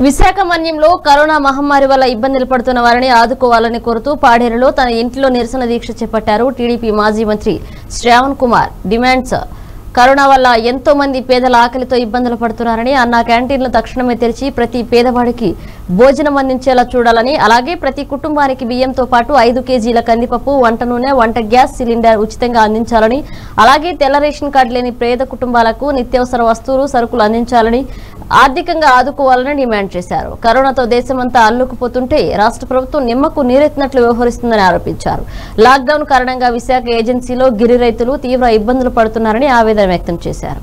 విశాఖ మన్యంలో కరోనా మహమ్మారి వల్ల ఇబ్బందులు పడుతున్న వారిని ఆదుకోవాలని కోరుతూ పాడేరులో తన ఇంట్లో నిరసన దీక్ష చేపట్టారు టీడీపీ మాజీ మంత్రి శ్రావణ్ కుమార్ డిమాండ్స్ కరోనా వల్ల ఎంతో మంది పేదల ఆకలితో ఇబ్బందులు పడుతున్నారని అన్న క్యాంటీన్లు తక్షణమే తెరిచి ప్రతి పేదవాడికి భోజనం అందించేలా చూడాలని అలాగే ప్రతి కుటుంబానికి బియ్యంతో పాటు ఐదు కేజీల కందిపప్పు వంట నూనె వంట గ్యాస్ సిలిండర్ ఉచితంగా అందించాలని అలాగే తెల్ల రేషన్ కార్డు లేని పేద కుటుంబాలకు నిత్యావసర వస్తువులు సరుకులు అందించాలని ఆర్థికంగా ఆదుకోవాలని డిమాండ్ చేశారు కరోనాతో దేశమంతా అల్లుకుపోతుంటే రాష్ట్ర ప్రభుత్వం నిమ్మకు నీరెత్తినట్లు వ్యవహరిస్తుందని ఆరోపించారు లాక్డౌన్ కారణంగా విశాఖ ఏజెన్సీలో గిరి రైతులు తీవ్ర ఇబ్బందులు పడుతున్నారని ఆవేదన వ్యక్తం చేశారు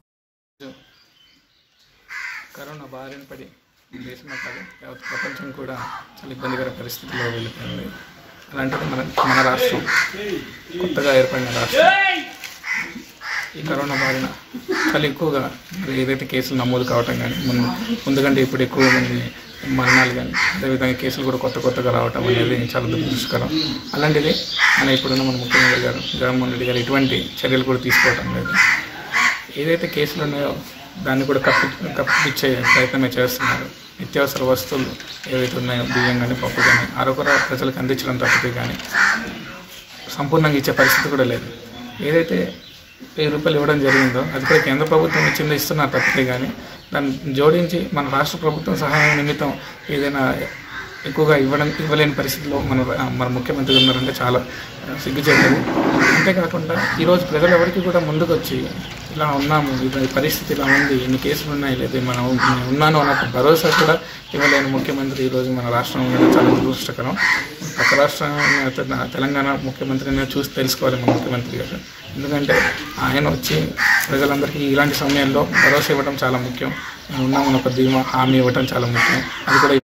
కరోనా బారిన పడి దేశమే కాదు యావత్ ప్రపంచం కూడా చాలా ఇబ్బందికర పరిస్థితిలో వెళ్ళిపోయింది అలాంటిది మన మన రాష్ట్రం కొత్తగా ఏర్పడిన రాష్ట్రం ఈ కరోనా బారిన చాలా ఎక్కువగా మరి ఏదైతే కేసులు నమోదు కావటం కానీ ముందు ముందుకంటే ఇప్పుడు ఎక్కువ మంది మరణాలు కానీ అదేవిధంగా కేసులు కూడా కొత్త కొత్తగా రావటం అనేది చాలా దురదృష్టకరం అలాంటిది మన ఇప్పుడున్న మన ముఖ్యమంత్రి గారు జగన్మోహన్ రెడ్డి గారు ఎటువంటి చర్యలు కూడా తీసుకోవటం లేదు ఏదైతే కేసులు ఉన్నాయో దాన్ని కూడా కప్పి కప్పిచ్చే ప్రయత్నమే చేస్తున్నారు నిత్యావసర వస్తువులు ఏవైతే ఉన్నాయో బియ్యం కానీ పప్పు కానీ ఆరోగ్య ప్రజలకు అందించడం తప్పితే కానీ సంపూర్ణంగా ఇచ్చే పరిస్థితి కూడా లేదు ఏదైతే వెయ్యి రూపాయలు ఇవ్వడం జరిగిందో అది కూడా కేంద్ర ప్రభుత్వం ఇచ్చింది ఇస్తున్నారు తప్పితే కానీ దాన్ని జోడించి మన రాష్ట్ర ప్రభుత్వం సహాయం నిమిత్తం ఏదైనా ఎక్కువగా ఇవ్వడం ఇవ్వలేని పరిస్థితిలో మన మన ముఖ్యమంత్రి ఉన్నారంటే చాలా సిగ్గుచేటది అంతేకాకుండా ఈరోజు ప్రజలు ఎవరికి కూడా ముందుకు వచ్చి ఇలా ఉన్నాము ఇది ఈ పరిస్థితి ఇలా ఉంది ఇన్ని కేసులు ఉన్నాయి లేదా మనం నేను ఉన్నాను అన్నట్టు భరోసా కూడా ఇవ్వలేని ముఖ్యమంత్రి ఈరోజు మన రాష్ట్రం ఉండడం చాలా దురదృష్టకరం పక్క రాష్ట్రం తెలంగాణ ముఖ్యమంత్రిని చూసి తెలుసుకోవాలి మన ముఖ్యమంత్రి గారు ఎందుకంటే ఆయన వచ్చి ప్రజలందరికీ ఇలాంటి సమయాల్లో భరోసా ఇవ్వడం చాలా ముఖ్యం ఉన్నామని ఒక ధీమా హామీ ఇవ్వడం చాలా ముఖ్యం అది కూడా